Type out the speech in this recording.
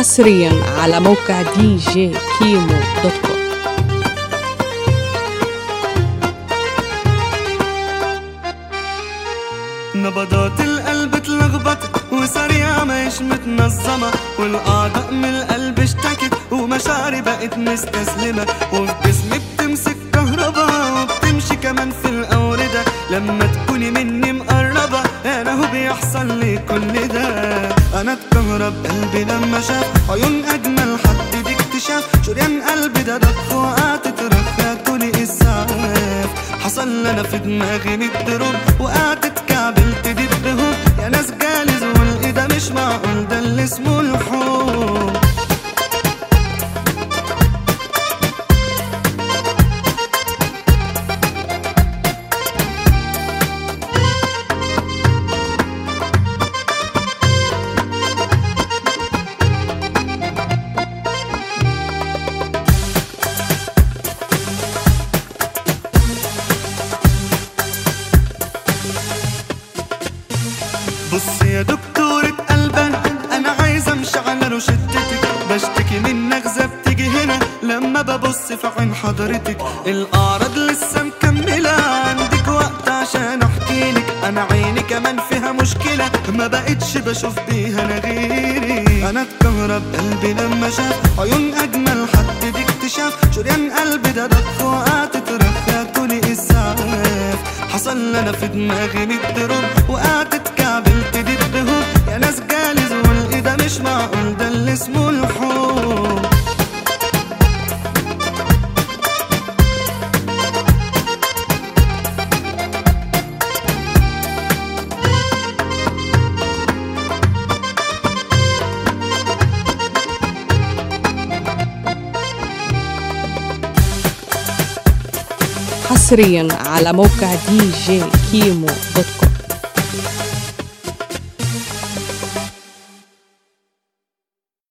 حصريا على موقع دي جي كيمو دوت كوم نبضات القلب اتلخبطت وسريعة مش متنظمة والأعضاء من القلب اشتكت ومشاعري بقت مستسلمة وفي جسمي بتمسك كهربا وبتمشي كمان في الأوردة لما تكوني مني مقربة أنا هو بيحصل لي كل ده أنا اتكهرب قلبي لما شاف عيون أجمل حد دي اكتشاف شريان قلبي ده ضخ وقعت ترخاتولي إسعاف حصل لنا في دماغي ميت دروب وقعت اتكعبلت دي بدهوب يا ناس جالي زول ده مش معقول ده اللي اسمه الحب بص يا دكتورة قلبان انا عايز امشي على روشتتك بشتكي من نغزة بتيجي هنا لما ببص في عين حضرتك الاعراض لسه مكملة عندك وقت عشان احكي لك انا عيني كمان فيها مشكلة ما بقتش بشوف بيها انا غيري انا اتكهرب قلبي لما شاف عيون اجمل حد دي اكتشاف شريان قلبي ده ضخ وقعت ترخاتولي اسعاف حصل لنا في دماغي ميت دروب وقعت اتكعبلت دي بدهوب يا ناس جالي زول ده مش معقول ده اللي اسمه الحب حصريا على موقع دي جي كيمو دوت كوم